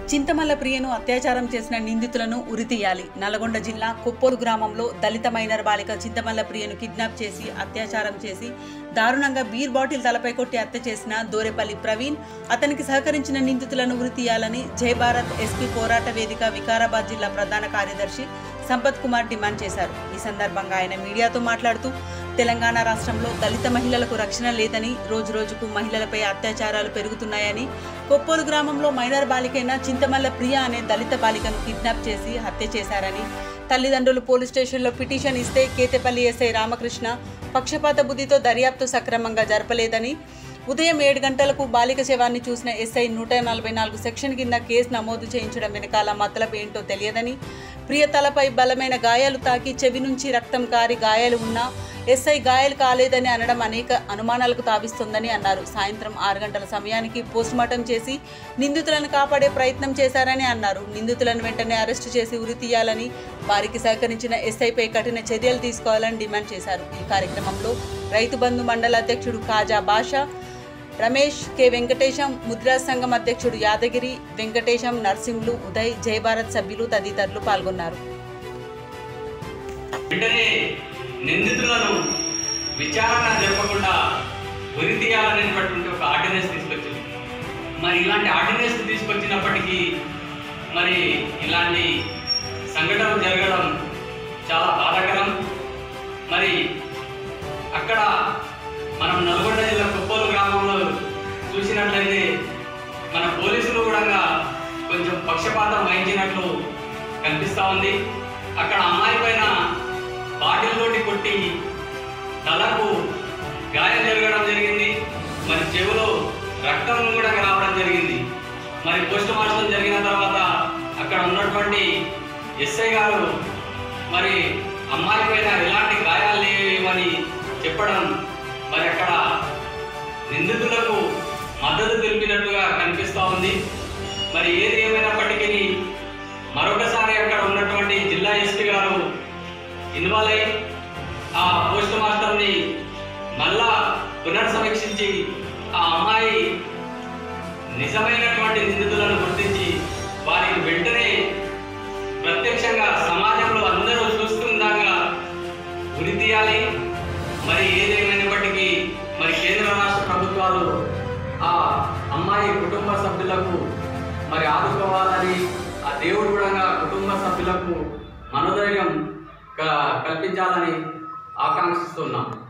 చింతమల్ల ప్రియను అత్యాచారం చేసిన నిందితులను ఉరితీయాలి నల్గొండ జిల్లా కొప్పోలు గ్రామంలో దళిత మైనర్ బాలిక చింతమల్ల ప్రియను కిడ్నాప్ చేసి అత్యాచారం చేసి దారుణంగా బీర్ బాటిల్ తలపై కొట్టి హత్య చేసిన దోరెపల్లి ప్రవీణ్ అతనికి సహకరించిన నిందితులను ఉరితీయాలని జై భారత్ ఎస్పీ పోరాట వేదిక వికారాబాద్ జిల్లా ప్రధాన కార్యదర్శి సంపత్ కుమార్ డిమాండ్ చేశారు ఈ సందర్భంగా ఆయన మీడియాతో మాట్లాడుతూ తెలంగాణ రాష్ట్రంలో దళిత మహిళలకు రక్షణ లేదని రోజురోజుకు మహిళలపై అత్యాచారాలు పెరుగుతున్నాయని కొప్పోలు గ్రామంలో మైనర్ బాలికైన చింతమల్ల ప్రియ అనే దళిత బాలికను కిడ్నాప్ చేసి హత్య చేశారని తల్లిదండ్రులు పోలీస్ స్టేషన్లో పిటిషన్ ఇస్తే కేతేపల్లి ఎస్ఐ రామకృష్ణ పక్షపాత బుద్ధితో దర్యాప్తు సక్రమంగా జరపలేదని ఉదయం ఏడు గంటలకు బాలిక శవాన్ని చూసిన ఎస్ఐ నూట నలభై నాలుగు సెక్షన్ కింద కేసు నమోదు చేయించడం వెనకాల మతలబు ఏంటో తెలియదని ప్రియ తలపై బలమైన గాయాలు తాకి చెవి నుంచి రక్తం కారి గాయాలు ఉన్నా ఎస్ఐ గాయాలు కాలేదని అనడం అనేక అనుమానాలకు తావిస్తోందని అన్నారు సాయంత్రం ఆరు గంటల సమయానికి పోస్టుమార్టం చేసి నిందితులను కాపాడే ప్రయత్నం చేశారని అన్నారు నిందితులను వెంటనే అరెస్టు చేసి ఉరి తీయాలని వారికి సహకరించిన ఎస్ఐపై కఠిన చర్యలు తీసుకోవాలని డిమాండ్ చేశారు ఈ కార్యక్రమంలో రైతు బంధు మండల అధ్యక్షుడు కాజా బాషా రమేష్ కె వెంకటేశం ముద్రా సంఘం అధ్యక్షుడు యాదగిరి వెంకటేశం నర్సింహులు ఉదయ్ జయభారత్ సభ్యులు తదితరులు పాల్గొన్నారు వెంటనే నిందితులను విచారణ జరపకుండా ఉరి తీయాలనేటువంటి ఒక ఆర్డినెన్స్ తీసుకొచ్చింది మరి ఇలాంటి ఆర్డినెన్స్ తీసుకొచ్చినప్పటికీ మరి ఇలాంటి సంఘటనలు జరగడం చాలా బాధాకరం మరి అక్కడ మనం నల్గొండ జిల్లా కుప్పలు గ్రామంలో చూసినట్లయితే మన పోలీసులు కూడా కొంచెం పక్షపాతం వహించినట్లు కనిపిస్తూ ఉంది అక్కడ అమ్మాయి పైన బాటిల్ తోటి కొట్టి తలకు గాయం జరగడం జరిగింది మరి చెవులో రక్తం కూడా రావడం జరిగింది మరి పోస్ట్ మార్టం జరిగిన తర్వాత అక్కడ ఉన్నటువంటి ఎస్ఐ గారు మరి అమ్మాయి పైన ఎలాంటి గాయాలు లేవని చెప్పడం మరి అక్కడ నిందితులకు మద్దతు తెలిపినట్టుగా కనిపిస్తూ ఉంది మరి ఏది ఏమైనప్పటికీ మరొకసారి అక్కడ ఉన్నటువంటి జిల్లా ఎస్పీ గారు ఇన్వాల్వ్ అయి ఆ పోస్ట్ మాస్టర్ని మళ్ళా పునర్సమీక్షించి ఆ అమ్మాయి నిజమైనటువంటి నిందితులను గుర్తించి వారికి వెంటనే ప్రత్యక్షంగా సమాజంలో అందరూ చూస్తుండగా ఉరి తీయాలి మరి ఏదేమైనప్పటికీ మరి కేంద్ర రాష్ట్ర ప్రభుత్వాలు ఆ అమ్మాయి కుటుంబ సభ్యులకు మరి ఆదుకోవాలని ఆ దేవుడు కూడా కుటుంబ సభ్యులకు మనోధైర్యం క- కల్పించాలని ఆకాంక్షిస్తున్నాం